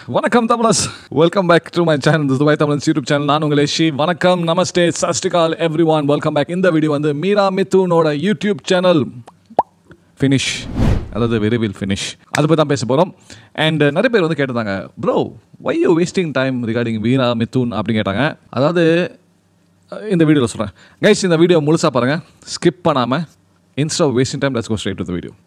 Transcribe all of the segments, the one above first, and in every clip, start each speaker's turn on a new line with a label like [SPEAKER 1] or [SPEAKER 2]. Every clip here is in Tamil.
[SPEAKER 1] வணக்கம் Tamils welcome back to my channel this Dubai Tamil YouTube channel நான் உங்களே ஷி வணக்கம் namaste Sat Sri Akal everyone welcome back இந்த வீடியோ வந்து மீரா மித்துனோட யூடியூப் சேனல் ஃபினிஷ் அதாவது விரைவில் ஃபினிஷ் அதை பற்றி தான் பேச போகிறோம் அண்ட் நிறைய பேர் வந்து கேட்டிருந்தாங்க bro why you wasting time regarding Veera Mithun அப்படின்னு கேட்டாங்க அதாவது அஹ், இந்த வீடியோவில் சொல்கிறேன் கைஸ் இந்த வீடியோ முழுசாக பாருங்கள் ஸ்கிப் பண்ணாமல் insta wasting time let's go straight to the video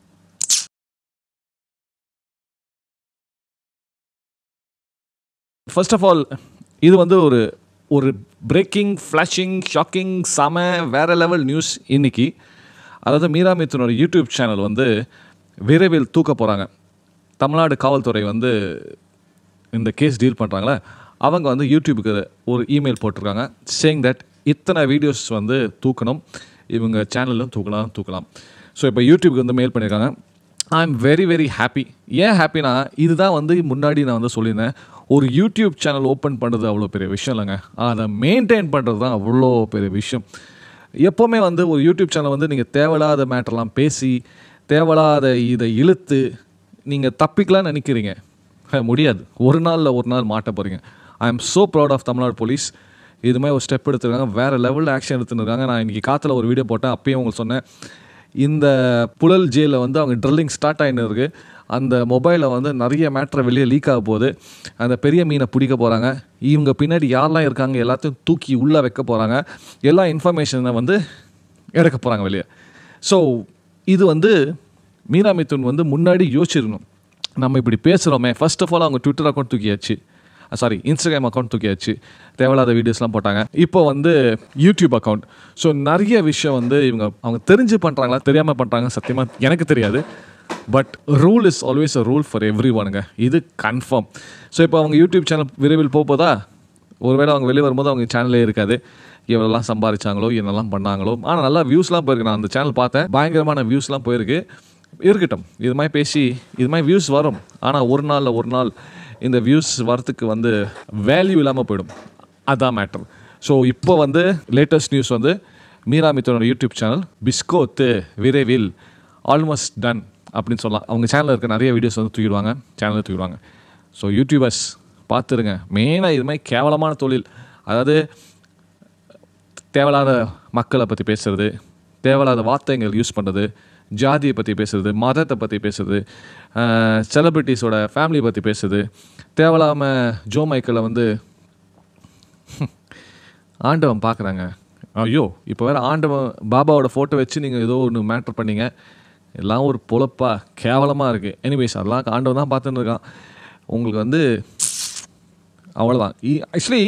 [SPEAKER 1] first of all இது வந்து ஒரு ஒரு பிரேக்கிங் ஃப்ளாஷிங் ஷாக்கிங் செம வேற லெவல் நியூஸ் இன்னைக்கு அதாவது மீரா மித்துனோட யூடியூப் சேனல் வந்து விரைவில் தூக்க போகிறாங்க தமிழ்நாடு காவல்துறை வந்து இந்த கேஸ் டீல் பண்ணுறாங்களே அவங்க வந்து யூடியூபுக்கு ஒரு இமெயில் போட்டிருக்காங்க சேயிங் தட் இத்தனை வீடியோஸ் வந்து தூக்கணும் இவங்க சேனலும் தூக்கலாம் தூக்கலாம் ஸோ இப்போ யூடியூப்க்கு வந்து மெயில் பண்ணியிருக்காங்க I am very very happy ஏன் ஹாப்பினா இதுதான் வந்து முன்னாடி நான் வந்து சொல்லியிருந்தேன் ஒரு யூடியூப் சேனல் ஓப்பன் பண்ணுறது அவ்வளோ பெரிய விஷயம் இல்லைங்க அதை மெயின்டைன் பண்ணுறது தான் அவ்வளோ பெரிய விஷயம் எப்போவுமே வந்து ஒரு யூடியூப் சேனல் வந்து நீங்கள் தேவையில்லாத மேட்டர்லாம் பேசி தேவையில்லாத இதை இழுத்து நீங்கள் தப்பிக்கலாம்னு நினைக்கிறீங்க அஹ், முடியாது ஒரு நாளில் ஒரு நாள் மாட்ட போகிறீங்க I am so proud of Tamil Nadu police இது மாதிரி ஒரு ஸ்டெப் எடுத்துருக்காங்க வேறு லெவலில் ஆக்ஷன் எடுத்துருக்காங்க நான் இன்றைக்கி காற்றுல ஒரு வீடியோ போட்டேன் அப்பயும் உங்களுக்கு சொன்னேன் இந்த புழல் ஜெயிலில் வந்து அவங்க ட்ரில்லிங் ஸ்டார்ட் ஆகின்னு இருக்கு அந்த மொபைலில் வந்து நிறைய மேட்ரை வெளியே லீக் ஆக போகுது அந்த பெரிய மீனை பிடிக்க போகிறாங்க இவங்க பின்னாடி யாரெல்லாம் இருக்காங்க எல்லாத்தையும் தூக்கி உள்ளே வைக்க போகிறாங்க எல்லா இன்ஃபர்மேஷனை வந்து எடுக்க போகிறாங்க வெளியே ஸோ இது வந்து மீரா மிதுன் வந்து முன்னாடி யோசிச்சிருக்கணும் நம்ம இப்படி பேசுகிறோமே ஃபர்ஸ்ட் ஆஃப் ஆல் அவங்க ட்விட்டர் அக்கௌண்ட் தூக்கியாச்சு சாரி இன்ஸ்டாகிராம் அக்கௌண்ட் தூக்கியாச்சு தேவையில்லாத வீடியோஸ்லாம் போட்டாங்க இப்போ வந்து யூடியூப் அக்கௌண்ட் ஸோ நிறைய விஷயம் வந்து இவங்க அவங்க தெரிஞ்சு பண்ணுறாங்களா தெரியாமல் பண்ணுறாங்க சத்தியமாக எனக்கு தெரியாது but rule is always a rule for every ஒனுங்க இது கன்ஃபார்ம் ஸோ இப்போ அவங்க யூடியூப் சேனல் விரைவில் போக போதா ஒருவேளை அவங்க வெளியே வரும்போது அவங்க சேனலே இருக்காது எவ்வளோலாம் சம்பாதிச்சாங்களோ என்னெல்லாம் பண்ணாங்களோ ஆனால் நல்லா வியூஸ்லாம் போயிருக்கு நான் அந்த சேனல் பார்த்தேன் பயங்கரமான வியூஸ்லாம் போயிருக்கு இருக்கட்டும் இது மாதிரி பேசி இது மாதிரி வியூஸ் வரும் ஆனால் ஒரு நாளில் ஒரு நாள் இந்த வியூஸ் வரத்துக்கு வந்து வேல்யூ இல்லாமல் போயிடும் அதான் மேட்டர் ஸோ இப்போ வந்து லேட்டஸ்ட் நியூஸ் வந்து மீரா மித்தனோட யூடியூப் சேனல் பிஸ்கோத்து விரைவில் ஆல்மோஸ்ட் டன் அப்படின்னு சொல்லலாம் அவங்க சேனலில் இருக்க நிறைய வீடியோஸ் வந்து தூக்கிடுவாங்க சேனலில் தூக்கிடுவாங்க ஸோ யூடியூபர்ஸ் பார்த்துருங்க மெயினாக இது மாதிரி கேவலமான தொழில் அதாவது தேவையில்லாத மக்களை பற்றி பேசுறது தேவையில்லாத வார்த்தைகள் யூஸ் பண்ணுறது ஜாதியை பற்றி பேசுறது மதத்தை பற்றி பேசுறது செலிப்ரிட்டிஸோட ஃபேமிலி பற்றி பேசுறது தேவையில்லாமல் ஜோ மைக்கிளை வந்து ஆண்டவன் பார்க்குறாங்க ஐயோ இப்போ வேறு ஆண்டவன் பாபாவோட ஃபோட்டோ வச்சு நீங்கள் ஏதோ ஒன்று மேட்ரு பண்ணீங்க எல்லாம் ஒரு பொழப்பா கேவலமாக இருக்குது எனிவேஸ் அதெல்லாம் ஆண்டவன் தான் பார்த்துன்னு இருக்கான் உங்களுக்கு வந்து அவ்வளோதான் ஆக்சுவலி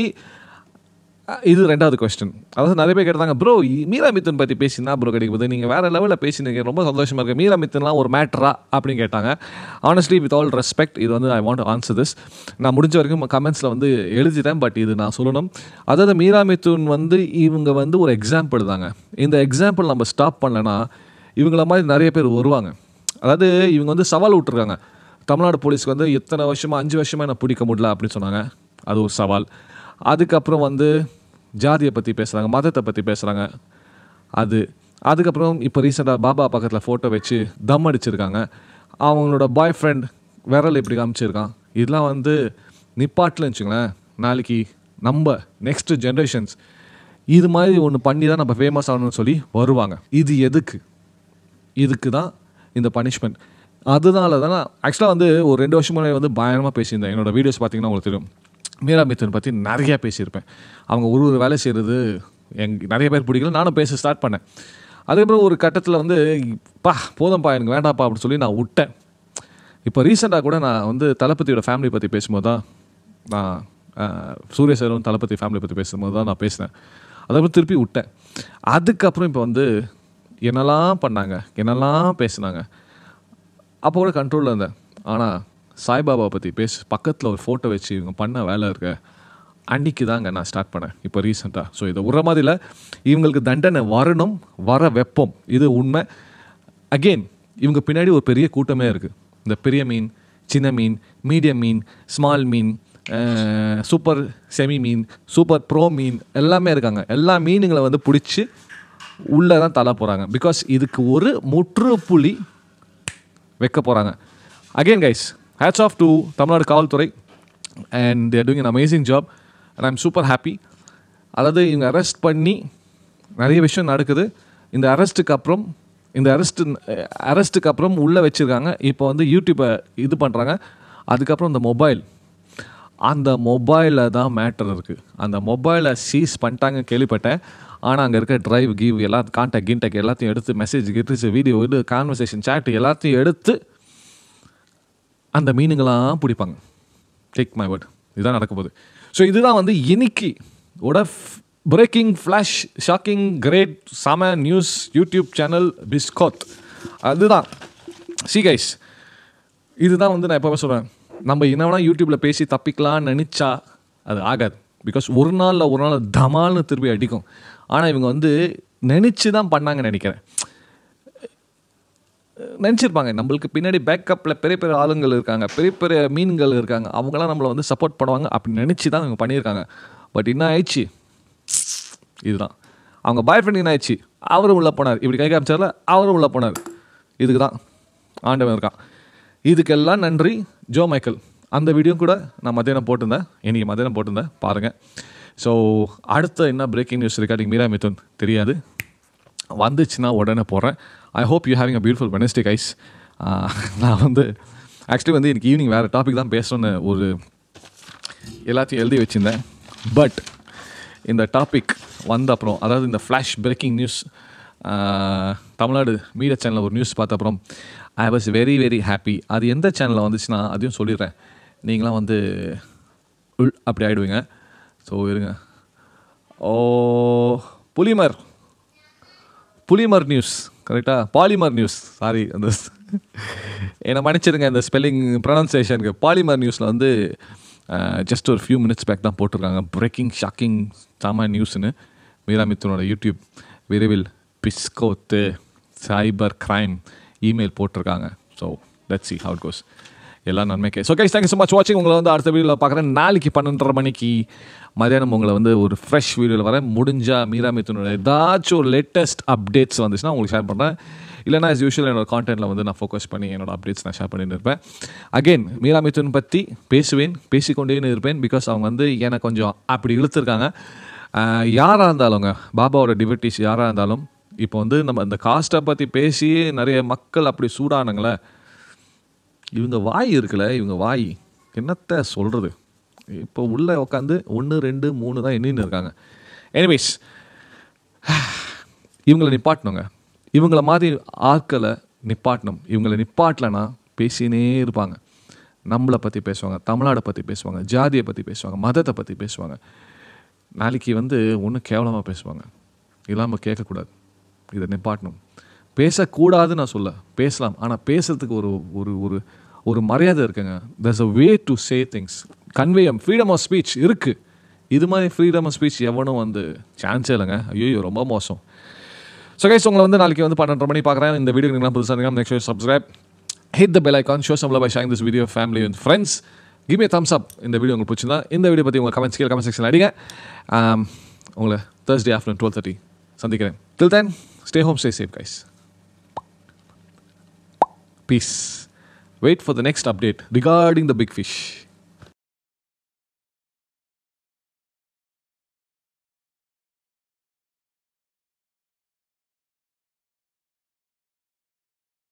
[SPEAKER 1] இது ரெண்டாவது கொஸ்டின் அதாவது நிறைய பேர் கேட்டாங்க ப்ரோ மீரா மித்தன் பற்றி பேசினா ப்ரோ கிடைக்குது நீங்கள் வேறு லெவலில் பேசினீங்க ரொம்ப சந்தோஷமாக இருக்குது மீரா மித்தன்லாம் ஒரு மேட்ரா அப்படின்னு கேட்டாங்க ஆனஸ்ட்லி வித் ஆல் ரெஸ்பெக்ட் இது வந்து ஐ வாண்ட் ஆன்சர் திஸ் நான் முடிஞ்ச வரைக்கும் கமெண்ட்ஸில் வந்து எழுதிட்டேன் பட் இது நான் சொல்லணும் அதாவது மீரா மித்துன் வந்து இவங்க வந்து ஒரு எக்ஸாம்பிள் தாங்க இந்த எக்ஸாம்பிள் நம்ம ஸ்டாப் பண்ணலன்னா இவங்கள மாதிரி நிறைய பேர் வருவாங்க அதாவது இவங்க வந்து சவால் விட்டுருக்காங்க தமிழ்நாடு போலீஸ்க்கு வந்து எத்தனை வருஷமாக அஞ்சு வருஷமாக என்ன பிடிக்க முடியல அப்படின்னு சொன்னாங்க அது ஒரு சவால் அதுக்கப்புறம் வந்து ஜாதியை பற்றி பேசுகிறாங்க மதத்தை பற்றி பேசுகிறாங்க அது அதுக்கப்புறம் இப்போ ரீசெண்டாக பாபா பக்கத்தில் ஃபோட்டோ வச்சு தம் அடிச்சிருக்காங்க அவங்களோட பாய் ஃப்ரெண்ட் விரல் இப்படி காமிச்சிருக்கான் இதெல்லாம் வந்து நிப்பாட்டில் வச்சுங்களேன் நாளைக்கு நம்ம நெக்ஸ்ட் ஜென்ரேஷன்ஸ் இது மாதிரி ஒன்று பண்ணி தான் நம்ம ஃபேமஸ் ஆகணும்னு சொல்லி வருவாங்க இது எதுக்கு இதுக்கு தான் இந்த பனிஷ்மெண்ட் அதனால தான் ஆக்சுவலாக வந்து ஒரு ரெண்டு வருஷம் முன்னாடி வந்து பயங்கரமாக பேசியிருந்தேன் என்னோட வீடியோஸ் பார்த்தீங்கன்னா உங்களுக்கு தெரியும் மீரா மித்தன் பற்றி நிறையா பேசியிருப்பேன் அவங்க ஒரு ஒரு வேலை செய்கிறது எங் நிறைய பேர் பிடிக்கல நானும் பேச ஸ்டார்ட் பண்ணேன் அதுக்கப்புறம் ஒரு கட்டத்தில் வந்து பா போதும்ப்பா எனக்கு வேண்டாம்ப்பா அப்படின்னு சொல்லி நான் விட்டேன் இப்போ ரீசெண்டாக கூட நான் வந்து தளபதியோட ஃபேமிலி பற்றி பேசும்போது தான் நான் அஹ், சூரிய சேரும் தளபதி ஃபேமிலி பற்றி பேசும்போது தான் நான் பேசினேன் அதுக்கப்புறம் திருப்பி விட்டேன் அதுக்கப்புறம் இப்போ வந்து என்னெல்லாம் பண்ணாங்க என்னெல்லாம் பேசுனாங்க அப்போ கூட கண்ட்ரோலில் இருந்தேன் ஆனால் சாய்பாபா பற்றி பேச பக்கத்தில் ஒரு ஃபோட்டோ வச்சு இவங்க பண்ண வேலை இருக்க அன்னைக்கு தாங்க நான் ஸ்டார்ட் பண்ணேன் இப்போ ரீசெண்டாக ஸோ இதை விட்ற மாதிரி இல்லை இவங்களுக்கு தண்டனை வரணும் வர வெப்பம் இது உண்மை அகெயின் இவங்க பின்னாடி ஒரு பெரிய கூட்டமே இருக்குது இந்த பெரிய மீன் சின்ன மீன் மீடியம் மீன் ஸ்மால் மீன் சூப்பர் செமி மீன் சூப்பர் ப்ரோ மீன் எல்லாமே இருக்காங்க எல்லா மீனுங்களை வந்து பிடிச்சி உள்ளே தான் தள்ள போகிறாங்க பிகாஸ் இதுக்கு ஒரு முற்றுப்புள்ளி வைக்க போகிறாங்க again guys hats off to Tamil Nadu காவல்துறை and they're doing an amazing job and I'm super happy அதாவது இவங்க அரெஸ்ட் பண்ணி நிறைய விஷயம் நடக்குது இந்த அரெஸ்ட்டுக்கு அப்புறம் இந்த அரெஸ்ட்டு அரெஸ்ட்டுக்கு அப்புறம் உள்ளே வச்சுருக்காங்க இப்போ வந்து யூடியூப்பை இது பண்ணுறாங்க அதுக்கப்புறம் இந்த மொபைல் அந்த மொபைலில் தான் மேட்டர் இருக்குது அந்த மொபைலை சீஸ் பண்ணிட்டாங்க கேள்விப்பட்டேன் ஆனால் அங்கே இருக்க டிரைவ் கிவ் எல்லா கான்டாக்ட் கின்டாக்ட் எல்லாத்தையும் எடுத்து மெசேஜ் கிட்டஸ் வீடியோ இது கான்வர்சேஷன் சேட் எல்லாத்தையும் எடுத்து அந்த மீனுங்களாம் பிடிப்பாங்க டேக் மை வேர்ட் இதுதான் நடக்க போகுது ஸோ இதுதான் வந்து இன்னைக்கு ஓட பிரேக்கிங் ஃப்ளாஷ் ஷாக்கிங் கிரேட் சம நியூஸ் யூடியூப் சேனல் பிஸ்கோத் அதுதான் சி கைஸ் இதுதான் வந்து நான் எப்போவே சொல்கிறேன் நம்ம என்ன வேணால் யூடியூப்பில் பேசி தப்பிக்கலாம்னு நினச்சா அது ஆகாது பிகாஸ் ஒரு நாளில் ஒரு நாள் தமால்னு திருப்பி அடிக்கும் ஆனால் இவங்க வந்து நினச்சி தான் பண்ணாங்கன்னு நினைக்கிறேன் நினச்சிருப்பாங்க நம்மளுக்கு பின்னாடி பேக்கப்பில் பெரிய பெரிய ஆளுங்கள் இருக்காங்க பெரிய பெரிய மீன்கள் இருக்காங்க அவங்களாம் நம்மளை வந்து சப்போர்ட் பண்ணுவாங்க அப்படி நினச்சி தான் இவங்க பண்ணியிருக்காங்க பட் என்ன ஆயிடுச்சு இதுதான் அவங்க பாய் ஃப்ரெண்ட் என்ன ஆயிடுச்சு அவரும் உள்ளே போனார் இப்படி கை காமிச்சார்ல அவரும் உள்ளே போனார் இதுக்கு தான் ஆண்டவன் இருக்கான் இதுக்கெல்லாம் நன்றி ஜோ மைக்கேல் அந்த வீடியோ கூட நான் மத்தியானம் போட்டிருந்தேன் இன்னைக்கு மத்தியானம் போட்டிருந்தேன் பாருங்கள் ஸோ அடுத்த என்ன breaking news recording Meera Mithun தெரியாது வந்துச்சுன்னா உடனே போடுறேன் I hope you having a beautiful Wednesday guys நான் வந்து ஆக்சுவலி வந்து எனக்கு ஈவினிங் வேறு டாபிக் தான் பேசணும்னு ஒரு எல்லாத்தையும் எழுதி வச்சுருந்தேன் பட் இந்த டாபிக் வந்த அப்புறம் அதாவது இந்த flash breaking news Tamil Nadu media சேனலில் ஒரு நியூஸ் பார்த்த அப்புறம் I was very very happy அது எந்த சேனலில் வந்துச்சுன்னா அதையும் சொல்லிடுறேன் நீங்களாம் வந்து உள் அப்படி ஆகிடுவீங்க ஸோ இருங்க ஓ புலிமர் புலிமர் நியூஸ் கரெக்டாக பாலிமர் நியூஸ் சாரி அந்த என்னை மன்னிச்சிருங்க இந்த ஸ்பெல்லிங் ப்ரொனன்சியேஷனுக்கு பாலிமர் நியூஸில் வந்து ஜஸ்ட் ஒரு ஃபியூ மினிட்ஸ் பேக் தான் போட்டிருக்காங்க பிரேக்கிங் ஷாக்கிங் சாமா நியூஸ்னு மீரா மித்துனோட யூடியூப் விரைவில் பிஸ்கோத்து சைபர் க்ரைம் இமெயில் போட்டிருக்காங்க so let see how it goes எல்லாம் நன்மைக்கு so guys thank you so much வாட்சிங் உங்களை வந்து அடுத்த வீடியோவில் பார்க்குறேன் நாளைக்கு பன்னெண்டரை மணிக்கு மதியானம் உங்களை வந்து ஒரு ஃப்ரெஷ் வீடியோவில் வரேன் முடிஞ்சால் மீரா மித்துனோட ஏதாச்சும் ஒரு லேட்டஸ்ட் அப்டேட்ஸ் வந்துச்சுன்னா உங்களுக்கு ஷேர் பண்ணுறேன் இல்லைனா as யூஷுவல் என்னோட கான்டென்ட்டில் வந்து நான் ஃபோக்கஸ் பண்ணி என்னோட அப்டேட்ஸ் நான் ஷேர் பண்ணிட்டு இருப்பேன் அகெயின் மீரா மித்துன் பற்றி பேசுவேன் பேசிக்கொண்டே இருப்பேன் பிகாஸ் அவங்க வந்து எனக்கு கொஞ்சம் அப்படி இழுத்துருக்காங்க ஆஹ் யாராக இருந்தாலுங்க பாபாவோட டிவிட்டிஸ் யாராக இருந்தாலும் இப்போ வந்து நம்ம இந்த காஸ்ட்டை பற்றி பேசி நிறைய மக்கள் அப்படி சூடானுங்களே இவங்க வாய் இருக்குல்ல இவங்க வாய் என்னத்த சொல்கிறது இப்போ உள்ளே உட்காந்து ஒன்று ரெண்டு மூணு தான் எண்ணின்னு இருக்காங்க எனிவேஸ் இவங்களை நிப்பாட்டணுங்க இவங்கள மாதிரி ஆட்களை நிப்பாட்டணும் இவங்களை நிப்பாட்டலைன்னா பேசினே இருப்பாங்க நம்மளை பற்றி பேசுவாங்க தமிழ்நாடை பற்றி பேசுவாங்க ஜாதியை பற்றி பேசுவாங்க மதத்தை பற்றி பேசுவாங்க நாளைக்கு வந்து ஒன்றும் கேவலமாக பேசுவாங்க இதெல்லாம் நம்ம கேட்கக்கூடாது இதை நிப்பாட்டணும் பேசக்கூடாதுன்னு நான் சொல்ல பேசலாம் ஆனால் பேசுறதுக்கு ஒரு ஒரு ஒரு ஒரு மரியாதை இருக்குங்க there's a way to say things கன்வேயம் ஃப்ரீடம் ஆஃப் ஸ்பீச் இருக்குது இது மாதிரி ஃப்ரீடம் ஆஃப் ஸ்பீச் எவனும் வந்து சான்ஸே இல்லைங்க ஐயோ ரொம்ப மோசம் ஸோ கைஸ் உங்களை வந்து நாளைக்கு வந்து பன்னெண்டு மணி பார்க்குறேன் இந்த வீடியோ நீங்கள் புதுசாக இருக்கலாம் next subscribe hit the bell icon show சம்ல by sharing this video family and friends give me thumbs up இந்த வீடியோ உங்களுக்கு பிடிச்சிருந்தா இந்த வீடியோ பற்றி உங்கள் கமெண்ட்ஸ் கீழே கமெண்ட் செக்ஷன் அடிங்க ஆம், உங்களை தேர்ஸ்டே ஆஃப்டர்நூன் டுவெல் தேர்ட்டி சந்திக்கிறேன் till then stay home stay safe guys Peace. Wait for the next update regarding the big fish.